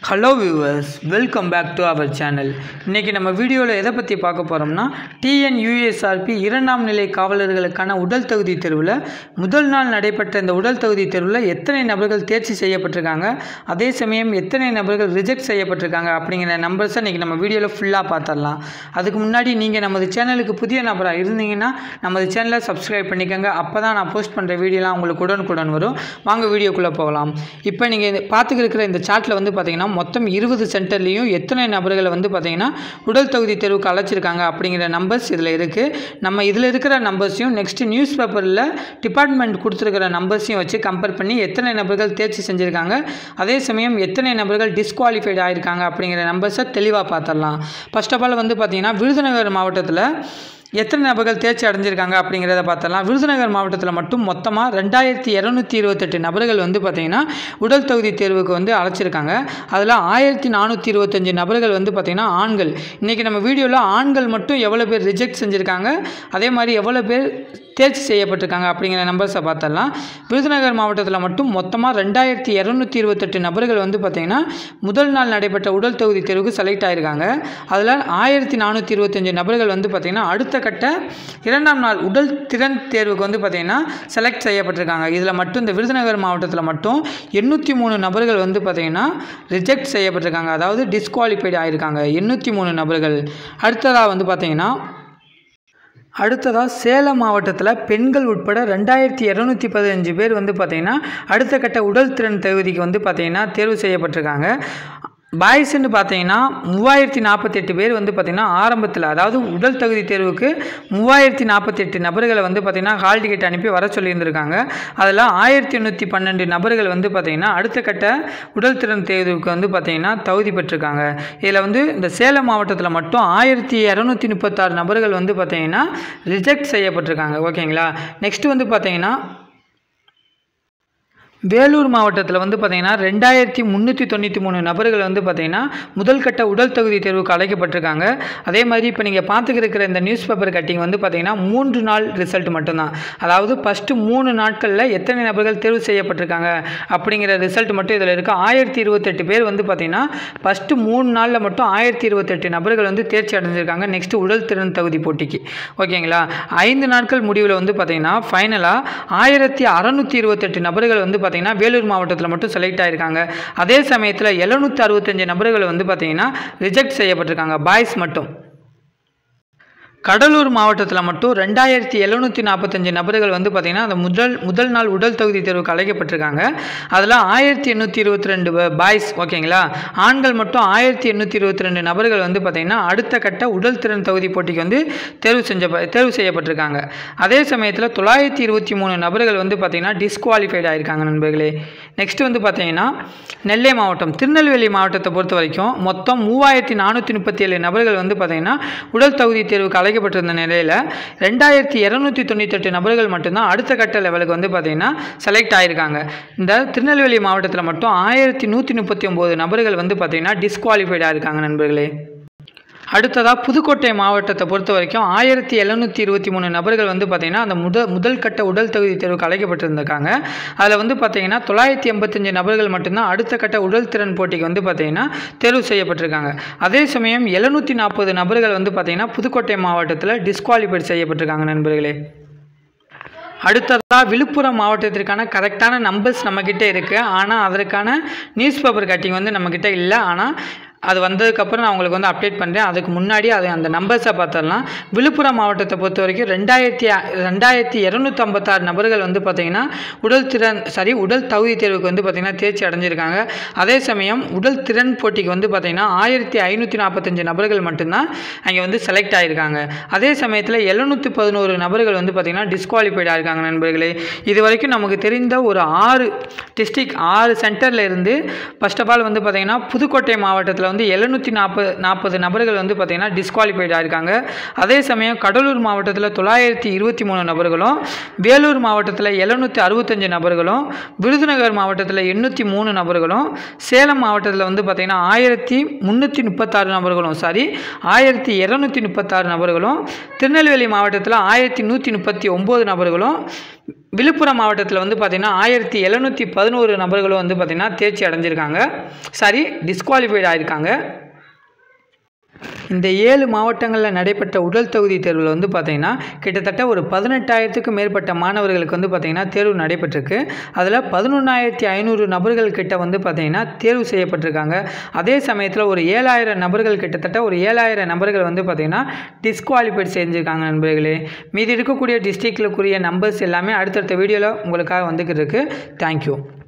hello viewers welcome back to our channel இன்றைக்கி நம்ம வீடியோவில் எதை பற்றி பார்க்க போகிறோம்னா டிஎன்யூஎஸ்ஆர்பி இரண்டாம் நிலை காவலர்களுக்கான உடல் தகுதி தேர்வில் முதல் நாள் நடைபெற்ற இந்த உடல் தகுதி தேர்வில் எத்தனை நபர்கள் தேர்ச்சி செய்யப்பட்டிருக்காங்க அதே சமயம் எத்தனை நபர்கள் ரிஜெக்ட் செய்யப்பட்டிருக்காங்க அப்படிங்கிற நம்பர்ஸை இன்றைக்கி நம்ம வீடியோவில் ஃபுல்லாக பார்த்துடலாம் அதுக்கு முன்னாடி நீங்கள் நமது சேனலுக்கு புதிய நபராக இருந்தீங்கன்னா நமது சேனலை சப்ஸ்கிரைப் பண்ணிக்கோங்க அப்போ தான் நான் போஸ்ட் பண்ணுற வீடியோலாம் உங்களுக்கு உடனுக்குடன் வரும் வாங்க வீடியோக்குள்ளே போகலாம் இப்போ நீங்கள் பார்த்துக்கிற இந்த சார்ட்டில் வந்து பார்த்தீங்கன்னா மொத்தம் இருபது சென்டர்லேயும் எத்தனை நபர்களை வந்து பார்த்தீங்கன்னா உடல் தகுதி தேர்வுக்கு அழைச்சிருக்காங்க அப்படிங்கிற நம்பர்ஸ் இதில் இருக்குது நம்ம இதில் இருக்கிற நம்பர்ஸையும் நெக்ஸ்ட்டு நியூஸ் பேப்பரில் டிபார்ட்மெண்ட் கொடுத்துருக்கிற நம்பர்ஸையும் வச்சு கம்பேர் பண்ணி எத்தனை நபர்கள் தேர்ச்சி செஞ்சுருக்காங்க அதே சமயம் எத்தனை நபர்கள் டிஸ்குவாலிஃபைடு ஆகிருக்காங்க அப்படிங்கிற நம்பர்ஸை தெளிவாக பார்த்துடலாம் ஃபர்ஸ்ட் ஆஃப் ஆல் வந்து பார்த்தீங்கன்னா விருதுநகர் மாவட்டத்தில் எத்தனை நபர்கள் தேர்ச்சி அடைஞ்சிருக்காங்க அப்படிங்கிறத பார்த்தலாம் விருதுநகர் மாவட்டத்தில் மட்டும் மொத்தமாக ரெண்டாயிரத்தி இரநூத்தி இருபத்தெட்டு நபர்கள் வந்து பார்த்திங்கன்னா உடல் தகுதி தேர்வுக்கு வந்து அழைச்சிருக்காங்க அதில் ஆயிரத்தி நானூற்றி இருபத்தஞ்சி நபர்கள் வந்து பார்த்திங்கன்னா ஆண்கள் இன்றைக்கி நம்ம வீடியோவில் ஆண்கள் மட்டும் எவ்வளோ பேர் ரிஜெக்ட் செஞ்சுருக்காங்க அதே மாதிரி எவ்வளோ பேர் தேர்ச்சி செய்யப்பட்டிருக்காங்க அப்படிங்கிற நம்பர்ஸை பார்த்தரலாம் விருதுநகர் மாவட்டத்தில் மட்டும் மொத்தமாக ரெண்டாயிரத்தி இரநூத்தி இருபத்தெட்டு நபர்கள் வந்து பார்த்திங்கன்னா முதல் நாள் நடைபெற்ற உடல் தகுதி தேர்வுக்கு செலக்ட் ஆகிருக்காங்க அதில் ஆயிரத்தி நானூற்றி இருபத்தஞ்சி நபர்கள் வந்து பார்த்திங்கன்னா அடுத்த கட்ட இரண்டாம் நாள் உடல் திறன் தேர்வுக்கு வந்து பார்த்திங்கன்னா செலக்ட் செய்யப்பட்டிருக்காங்க இதில் மட்டும் இந்த விருதுநகர் மாவட்டத்தில் மட்டும் எண்ணூற்றி மூணு நபர்கள் வந்து பார்த்திங்கன்னா ரிஜெக்ட் செய்யப்பட்டிருக்காங்க அதாவது டிஸ்குவாலிஃபைடு ஆகிருக்காங்க எண்ணூற்றி மூணு நபர்கள் அடுத்ததாக வந்து பார்த்திங்கன்னா அடுத்ததாக சேலம் மாவட்டத்தில் பெண்கள் உட்பட ரெண்டாயிரத்தி இரநூத்தி பதினஞ்சு பேர் வந்து பார்த்திங்கன்னா அடுத்த கட்ட உடல் திறன் தகுதிக்கு வந்து பார்த்திங்கன்னா தேர்வு செய்யப்பட்டிருக்காங்க பாய்ஸ்ன்னு பார்த்தீங்கன்னா மூவாயிரத்தி நாற்பத்தெட்டு பேர் வந்து பார்த்திங்கன்னா ஆரம்பத்தில் அதாவது உடல் தகுதி தேர்வுக்கு மூவாயிரத்தி நாற்பத்தெட்டு நபர்களை வந்து பார்த்திங்கன்னா ஹால் டிக்கெட் அனுப்பி வர சொல்லியிருந்திருக்காங்க அதில் ஆயிரத்தி எண்ணூற்றி பன்னெண்டு நபர்கள் வந்து பார்த்திங்கன்னா அடுத்த கட்ட உடல் திறன் தேர்வுக்கு வந்து பார்த்திங்கன்னா தகுதி பெற்றிருக்காங்க இதில் வந்து இந்த சேலம் மாவட்டத்தில் மட்டும் ஆயிரத்தி இரநூத்தி முப்பத்தாறு நபர்கள் வந்து பார்த்திங்கன்னா ரிஜெக்ட் செய்யப்பட்டிருக்காங்க ஓகேங்களா நெக்ஸ்ட்டு வந்து பார்த்திங்கன்னா வேலூர் மாவட்டத்தில் வந்து பார்த்திங்கன்னா ரெண்டாயிரத்தி முந்நூற்றி தொண்ணூற்றி மூணு நபர்கள் வந்து பார்த்திங்கன்னா முதல் கட்ட உடல் தகுதி தேர்வுக்கு அழைக்கப்பட்டிருக்காங்க அதே மாதிரி இப்போ நீங்கள் பார்த்துக்கிற இந்த நியூஸ் பேப்பர் கட்டிங் வந்து பார்த்திங்கன்னா மூன்று நாள் ரிசல்ட் மட்டும்தான் அதாவது ஃபஸ்ட்டு மூணு நாட்களில் எத்தனை நபர்கள் தேர்வு செய்யப்பட்டிருக்காங்க அப்படிங்கிற ரிசல்ட் மட்டும் இதில் இருக்குது ஆயிரத்தி இருபத்தெட்டு பேர் வந்து பார்த்திங்கன்னா ஃபஸ்ட்டு மூணு நாளில் மட்டும் ஆயிரத்தி இருபத்தெட்டு நபர்கள் வந்து தேர்ச்சி அடைஞ்சிருக்காங்க நெக்ஸ்ட்டு உடல் திறன் தகுதி போட்டிக்கு ஓகேங்களா ஐந்து நாட்கள் முடிவில் வந்து பார்த்திங்கன்னா ஃபைனலாக ஆயிரத்தி அறநூற்றி இருபத்தெட்டு நபர்கள் வந்து பார்த்திங்கன்னா வேலூர் மாவட்டத்தில் மட்டும் செலக்ட் ஆகிருக்காங்க அதே சமயத்தில் எழுநூற்றி அறுபத்தஞ்சு நபர்கள் வந்து பார்த்திங்கன்னா ரிஜெக்ட் செய்யப்பட்டிருக்காங்க பாய்ஸ் மட்டும் கடலூர் மாவட்டத்தில் மட்டும் ரெண்டாயிரத்தி எழுநூற்றி நாற்பத்தஞ்சு நபர்கள் வந்து பார்த்திங்கன்னா அந்த முதல் முதல் நாள் உடல் தகுதி தேர்வுக்கு அழைக்கப்பட்டிருக்காங்க அதில் ஆயிரத்தி எண்ணூற்றி இருபத்தி ரெண்டு பாய்ஸ் ஓகேங்களா ஆண்கள் மட்டும் ஆயிரத்தி எண்ணூற்றி இருபத்தி ரெண்டு நபர்கள் வந்து பார்த்திங்கன்னா அடுத்த கட்ட உடல் திறன் தகுதி போட்டிக்கு வந்து தேர்வு செஞ்ச தேர்வு செய்யப்பட்டிருக்காங்க அதே சமயத்தில் தொள்ளாயிரத்தி இருபத்தி மூணு நபர்கள் வந்து பார்த்திங்கன்னா டிஸ்குவாலிஃபைட் ஆகிருக்காங்க நண்பர்களே நெக்ஸ்ட் வந்து பார்த்திங்கன்னா நெல்லை மாவட்டம் திருநெல்வேலி மாவட்டத்தை பொறுத்த வரைக்கும் மொத்தம் மூவாயிரத்தி நானூற்றி முப்பத்தி ஏழு நபர்கள் வந்து பார்த்திங்கன்னா உடல் தகுதி தேர்வுக்கு அழைக்க அழைக்கப்பட்டிருந்த நிலையில் ரெண்டாயிரத்தி இரநூத்தி தொண்ணூத்தெட்டு நபர்கள் மட்டும்தான் அடுத்த கட்ட லெவலுக்கு வந்து பார்த்திங்கன்னா செலக்ட் ஆகிருக்காங்க இந்த திருநெல்வேலி மாவட்டத்தில் மட்டும் ஆயிரத்தி நூற்றி முப்பத்தி ஒம்பது நபர்கள் வந்து பார்த்திங்கன்னா டிஸ்குவாலிஃபைடாக இருக்காங்க நண்பர்களே அடுத்ததாக புதுக்கோட்டை மாவட்டத்தை பொறுத்த வரைக்கும் ஆயிரத்தி எழுநூற்றி இருபத்தி மூணு நபர்கள் வந்து பார்த்திங்கன்னா அந்த முதல் முதல் கட்ட உடல் தகுதி தேர்வுக்கு அழைக்கப்பட்டிருந்திருக்காங்க அதில் வந்து பார்த்திங்கன்னா தொள்ளாயிரத்தி எண்பத்தஞ்சு நபர்கள் மட்டும்தான் அடுத்த கட்ட உடல் திறன் போட்டிக்கு வந்து பார்த்திங்கன்னா தேர்வு செய்யப்பட்டிருக்காங்க அதே சமயம் எழுநூற்றி நாற்பது நபர்கள் வந்து பார்த்திங்கன்னா புதுக்கோட்டை மாவட்டத்தில் டிஸ்குவாலிஃபைட் செய்யப்பட்டிருக்காங்க நண்பர்களே அடுத்ததாக விழுப்புரம் மாவட்டத்திற்கான கரெக்டான நம்பர்ஸ் நம்மக்கிட்ட இருக்குது ஆனால் அதற்கான நியூஸ் பேப்பர் கட்டிங் வந்து நம்மக்கிட்ட இல்லை ஆனால் அது வந்ததுக்கப்புறம் நான் உங்களுக்கு வந்து அப்டேட் பண்ணுறேன் அதுக்கு முன்னாடி அது அந்த நம்பர்ஸை பார்த்துடலாம் விழுப்புரம் மாவட்டத்தை பொறுத்த வரைக்கும் ரெண்டாயிரத்தி ரெண்டாயிரத்தி இரநூத்தம்பத்தாறு நபர்கள் வந்து பார்த்திங்கன்னா உடல் திறன் சாரி உடல் தகுதி தேர்வுக்கு வந்து பார்த்திங்கன்னா தேர்ச்சி அடைஞ்சிருக்காங்க அதே சமயம் உடல் திறன் போட்டிக்கு வந்து பார்த்திங்கன்னா ஆயிரத்தி ஐநூற்றி நாற்பத்தஞ்சு நபர்கள் மட்டும்தான் அங்கே வந்து செலக்ட் ஆகிருக்காங்க அதே சமயத்தில் எழுநூற்றி பதினோரு நபர்கள் வந்து பார்த்திங்கன்னா டிஸ்குவாலிஃபைட் ஆகிருக்காங்க நண்பர்களே இது வரைக்கும் நமக்கு தெரிந்த ஒரு ஆறு டிஸ்ட்ரிக் ஆறு சென்டரில் இருந்து ஃபஸ்ட் ஆஃப் ஆல் வந்து பார்த்திங்கன்னா புதுக்கோட்டை மாவட்டத்தில் வந்து வந்து எழுநூற்றி நாற்பது நாற்பது நபர்கள் வந்து பார்த்திங்கன்னா டிஸ்குவாலிஃபைட் ஆகிருக்காங்க அதே சமயம் கடலூர் மாவட்டத்தில் தொள்ளாயிரத்தி இருபத்தி மூணு நபர்களும் வேலூர் மாவட்டத்தில் எழுநூற்றி அறுபத்தஞ்சு நபர்களும் விருதுநகர் மாவட்டத்தில் எண்ணூற்றி மூணு நபர்களும் சேலம் மாவட்டத்தில் வந்து பார்த்திங்கன்னா ஆயிரத்தி முந்நூற்றி முப்பத்தாறு நபர்களும் சாரி ஆயிரத்தி இரநூத்தி முப்பத்தாறு நபர்களும் திருநெல்வேலி மாவட்டத்தில் ஆயிரத்தி நூற்றி முப்பத்தி ஒம்பது நபர்களும் விழுப்புரம் மாவட்டத்தில் வந்து பார்த்திங்கன்னா ஆயிரத்தி எழுநூற்றி பதினோரு நபர்களும் வந்து பார்த்திங்கன்னா தேர்ச்சி அடைஞ்சிருக்காங்க சாரி டிஸ்குவாலிஃபைட் ஆயிருக்காங்க இந்த ஏழு மாவட்டங்களில் நடைபெற்ற உடல் தகுதி தேர்வில் வந்து பார்த்திங்கன்னா கிட்டத்தட்ட ஒரு பதினெட்டாயிரத்துக்கும் மேற்பட்ட மாணவர்களுக்கு வந்து பார்த்திங்கன்னா தேர்வு நடைபெற்றிருக்கு அதில் பதினொன்றாயிரத்தி ஐநூறு நபர்கள் கிட்ட வந்து பார்த்திங்கன்னா தேர்வு செய்யப்பட்டிருக்காங்க அதே சமயத்தில் ஒரு ஏழாயிரம் நபர்கள் கிட்டத்தட்ட ஒரு ஏழாயிரம் நபர்கள் வந்து பார்த்திங்கன்னா டிஸ்குவாலிஃபைட் செஞ்சுருக்காங்க நண்பர்களே மீதி இருக்கக்கூடிய டிஸ்ட்ரிக்டுக்குரிய நம்பர்ஸ் எல்லாமே அடுத்தடுத்த வீடியோவில் உங்களுக்காக வந்துக்கிட்டு இருக்கு தேங்க்யூ